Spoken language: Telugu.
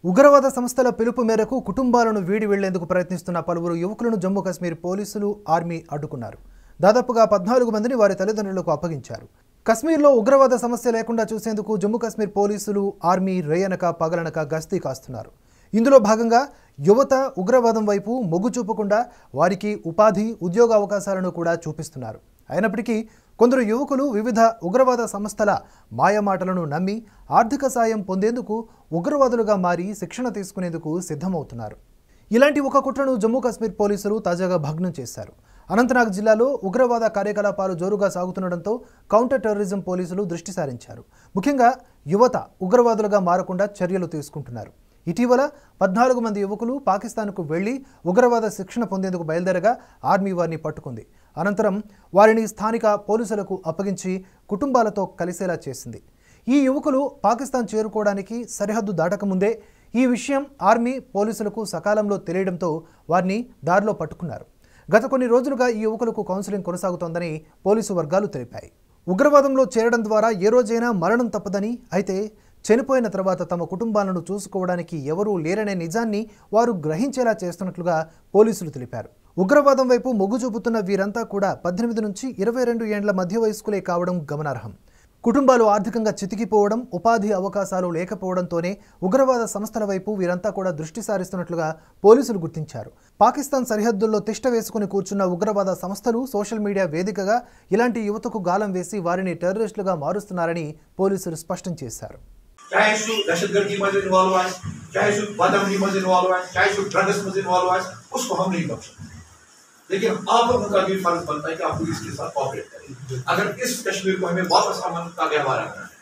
ఉగ్రవాద సంస్థల పిలుపు మేరకు కుటుంబాలను వీడి వెళ్లేందుకు ప్రయత్నిస్తున్న పలువురు యువకులను జమ్మూ కాశ్మీర్ పోలీసులు ఆర్మీ అడ్డుకున్నారు దాదాపుగా పద్నాలుగు మందిని వారి తల్లిదండ్రులకు అప్పగించారు కశ్మీర్లో ఉగ్రవాద సమస్య లేకుండా చూసేందుకు జమ్మూ కాశ్మీర్ పోలీసులు ఆర్మీ రేయనక పగలనక గస్తీ కాస్తున్నారు ఇందులో భాగంగా యువత ఉగ్రవాదం వైపు మొగ్గు చూపకుండా వారికి ఉపాధి ఉద్యోగ అవకాశాలను కూడా చూపిస్తున్నారు అయినప్పటికీ కొందరు యువకులు వివిధ ఉగ్రవాద సంస్థల మాయమాటలను నమ్మి ఆర్థిక సాయం పొందేందుకు ఉగ్రవాదులుగా మారి శిక్షణ తీసుకునేందుకు సిద్ధమవుతున్నారు ఇలాంటి ఒక కుట్రను జమ్మూ కాశ్మీర్ పోలీసులు తాజాగా భగ్నం చేశారు అనంతనాగ్ జిల్లాలో ఉగ్రవాద కార్యకలాపాలు జోరుగా సాగుతుండటంతో కౌంటర్ టెర్రరిజం పోలీసులు దృష్టి సారించారు ముఖ్యంగా యువత ఉగ్రవాదులుగా మారకుండా చర్యలు తీసుకుంటున్నారు ఇటీవల పద్నాలుగు మంది యువకులు పాకిస్తాన్కు వెళ్లి ఉగ్రవాద శిక్షణ పొందేందుకు బయలుదేరగా ఆర్మీ వారిని పట్టుకుంది అనంతరం వారిని స్థానిక పోలీసులకు అప్పగించి కుటుంబాలతో కలిసేలా చేసింది ఈ యువకులు పాకిస్తాన్ చేరుకోవడానికి సరిహద్దు దాటకముందే ఈ విషయం ఆర్మీ పోలీసులకు సకాలంలో తెలియడంతో వారిని దారిలో పట్టుకున్నారు గత కొన్ని రోజులుగా ఈ యువకులకు కౌన్సిలింగ్ కొనసాగుతోందని పోలీసు వర్గాలు తెలిపాయి ఉగ్రవాదంలో చేరడం ద్వారా ఏ రోజైనా మరణం తప్పదని అయితే చనిపోయిన తర్వాత తమ కుటుంబాలను చూసుకోవడానికి ఎవరూ లేరనే నిజాన్ని వారు గ్రహించేలా చేస్తున్నట్లుగా పోలీసులు తెలిపారు ఉగ్రవాదం వైపు మొగ్గు చూపుతున్న వీరంతా కూడా పద్దెనిమిది నుంచి ఇరవై రెండు ఏండ్ల మధ్య వయస్కులే కావడం గమనార్హం కుటుంబాలు ఆర్థికంగా చితికిపోవడం ఉపాధి అవకాశాలు లేకపోవడంతోనే ఉగ్రవాద సంస్థల వైపు వీరంతా కూడా దృష్టి సారిస్తున్నట్లుగా పోలీసులు గుర్తించారు పాకిస్తాన్ సరిహద్దుల్లో తిష్ట వేసుకుని కూర్చున్న ఉగ్రవాద సంస్థలు సోషల్ మీడియా వేదికగా ఇలాంటి యువతకు గాలం వేసి వారిని టెర్రరిస్టులుగా మారుస్తున్నారని పోలీసులు స్పష్టం చేశారు चाहे सु दहशतगर्दी में इन्वॉल्व आए चाहे सु बदमनी में इन्वॉल्व आए चाहे सु ड्रग्स में इन्वॉल्व आए उसको हम नहीं बख्श सकते लेकिन आप लोगों का भी फर्ज बनता है कि आप पुलिस के साथ कॉपरेट करें अगर इस कश्मीर को हमें वापस अमन का व्यवहार रखना है